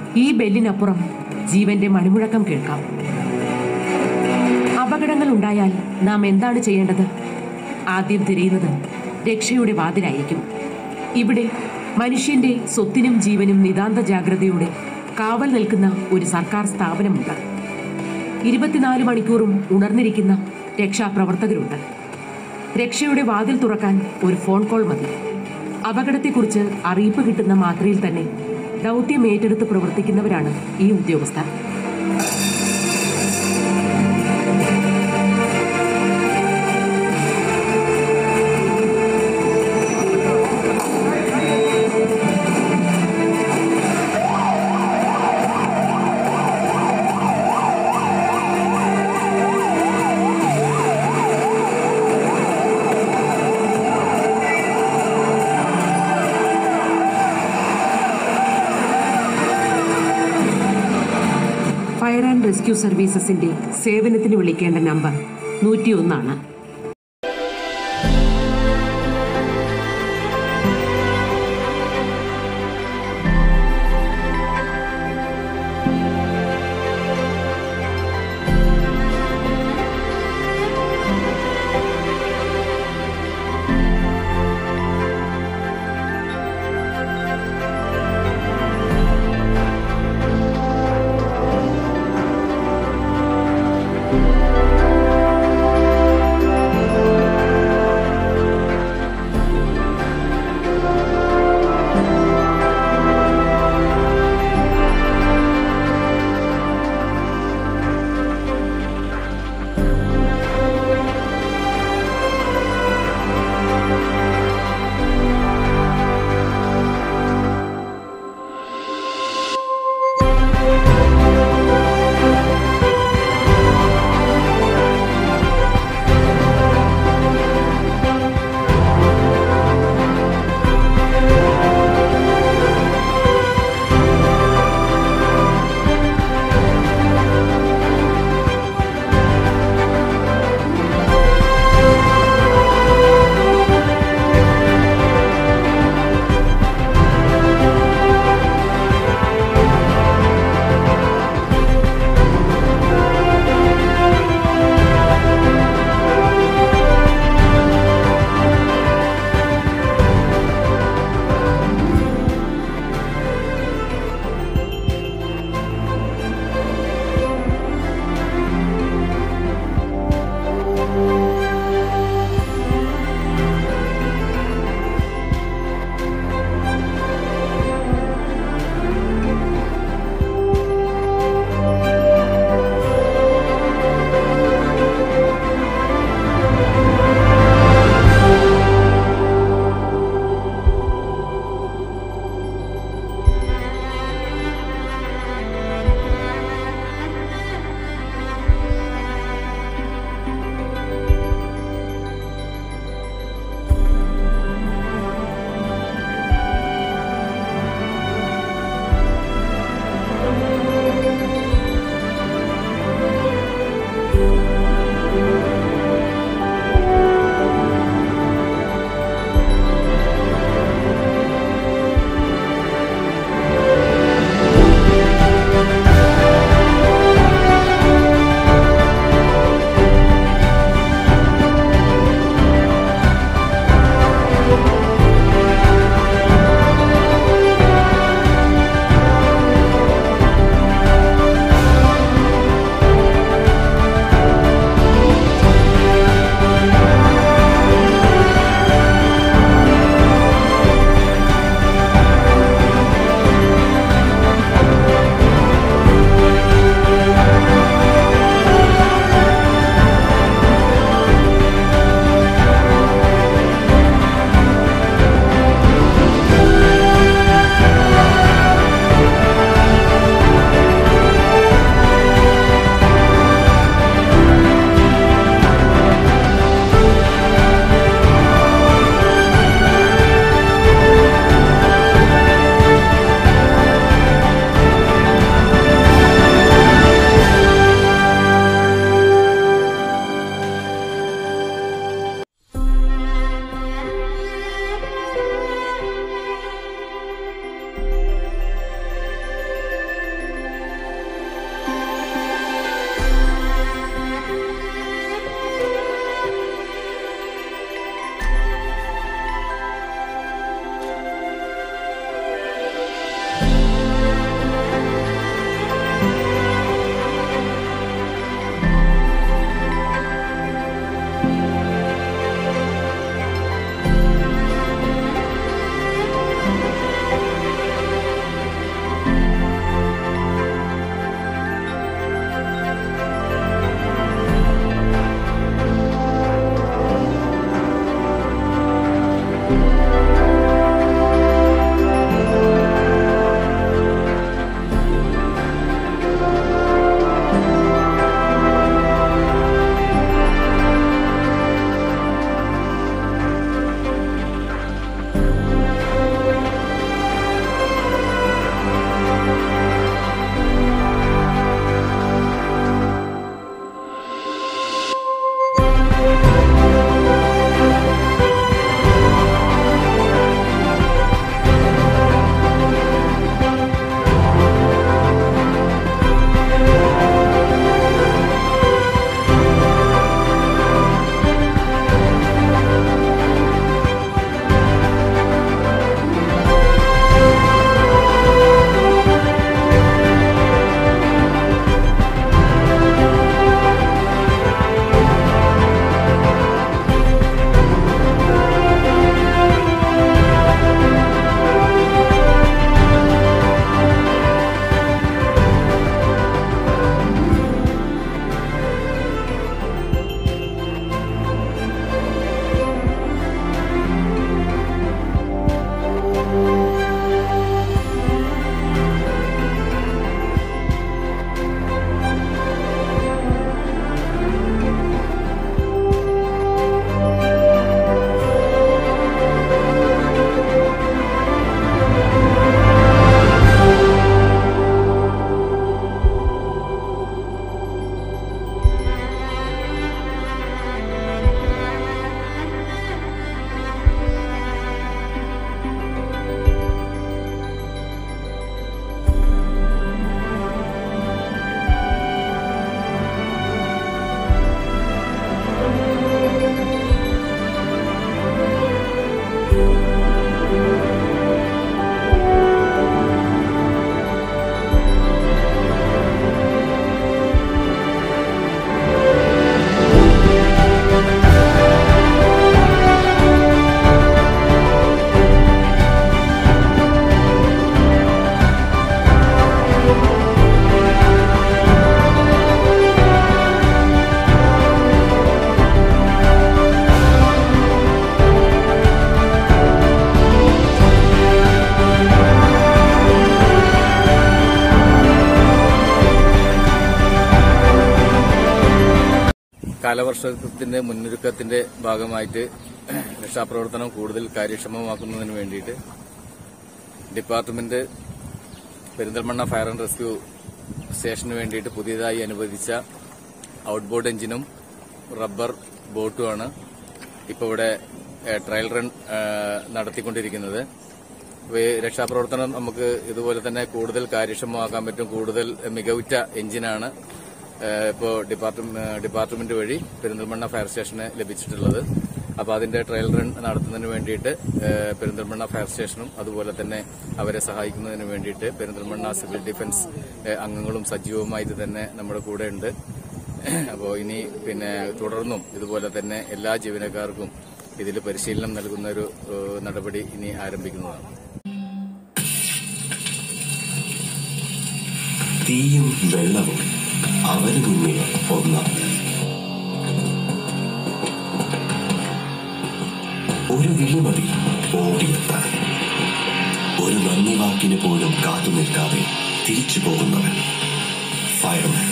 ഈ ബെല്ലിനപ്പുറം ജീവന്റെ മണിമുഴക്കം കേൾക്കാം അപകടങ്ങൾ ഉണ്ടായാൽ നാം എന്താണ് ചെയ്യേണ്ടത് ആദ്യം തിരയുന്നത് രക്ഷയുടെ വാതിലായിരിക്കും ഇവിടെ മനുഷ്യന്റെ സ്വത്തിനും ജീവനും നിതാന്ത ജാഗ്രതയോടെ കാവൽ നിൽക്കുന്ന ഒരു സർക്കാർ സ്ഥാപനമുണ്ട് ഇരുപത്തിനാല് മണിക്കൂറും ഉണർന്നിരിക്കുന്ന രക്ഷാപ്രവർത്തകരുണ്ട് രക്ഷയുടെ വാതിൽ തുറക്കാൻ ഒരു ഫോൺ കോൾ മതി അപകടത്തെക്കുറിച്ച് അറിയിപ്പ് കിട്ടുന്ന മാത്രയിൽ തന്നെ ദൗത്യം ഏറ്റെടുത്ത് പ്രവർത്തിക്കുന്നവരാണ് ഈ ഉദ്യോഗസ്ഥർ ഫയർ ആൻഡ് റെസ്ക്യൂ സർവീസസിന്റെ സേവനത്തിന് വിളിക്കേണ്ട നമ്പർ നൂറ്റിയൊന്നാണ് കാലവർഷത്തിന്റെ മുന്നൊരുക്കത്തിന്റെ ഭാഗമായിട്ട് രക്ഷാപ്രവർത്തനം കൂടുതൽ കാര്യക്ഷമമാക്കുന്നതിന് വേണ്ടിയിട്ട് department Perinthalmanna fire and rescue സ്റ്റേഷന് വേണ്ടിയിട്ട് പുതിയതായി അനുവദിച്ച ഔട്ട്ബോർഡ് എഞ്ചിനും റബ്ബർ ബോട്ടുമാണ് ഇപ്പോൾ ഇവിടെ ഏഹ്, ട്രയൽ റൺ ഏഹ്, നടത്തിക്കൊണ്ടിരിക്കുന്നത് അപ്പോൾ ഈ രക്ഷാപ്രവർത്തനം നമുക്ക് ഇതുപോലെ തന്നെ കൂടുതൽ കാര്യക്ഷമമാക്കാൻ പറ്റും കൂടുതൽ മികവുറ്റ എഞ്ചിനാണ് ഏഹ്, ഇപ്പോൾ ഡിപ്പാർട്ട്മെന്റ് ഡിപ്പാർട്ട്മെന്റ് വഴി പെരിന്തൽമണ്ണ ഫയർ സ്റ്റേഷന് ലഭിച്ചിട്ടുള്ളത് അപ്പോൾ അതിന്റെ ട്രയൽ റൺ നടത്തുന്നതിന് വേണ്ടിയിട്ട് ഏഹ്, പെരിന്തൽമണ്ണ ഫയർ സ്റ്റേഷനും അതുപോലെ തന്നെ അവരെ സഹായിക്കുന്നതിന് വേണ്ടിയിട്ട് പെരിന്തൽമണ്ണ സിവിൽ ഡിഫൻസ് ഏഹ്, അംഗങ്ങളും സജീവമായിട്ട് തന്നെ നമ്മുടെ കൂടെ ഉണ്ട് അപ്പോൾ ഇനി പിന്നെ തുടർന്നും ഇതുപോലെ തന്നെ എല്ലാ ജീവനക്കാർക്കും ഇതിൽ പരിശീലനം നൽകുന്ന ഒരു ഏഹ്, നടപടി ഇനി ആരംഭിക്കുന്നതാണ് തീയും വെള്ളവും അവന് മുന്നിൽ ഒന്നാണ് ഒരു വിളിമതി ഓടിയെത്താൻ ഒരു നന്ദി വാക്കിന് പോലും കാത്തു നിൽക്കാതെ തിരിച്ചു പോകുന്നവൻ ഫയർമാൻ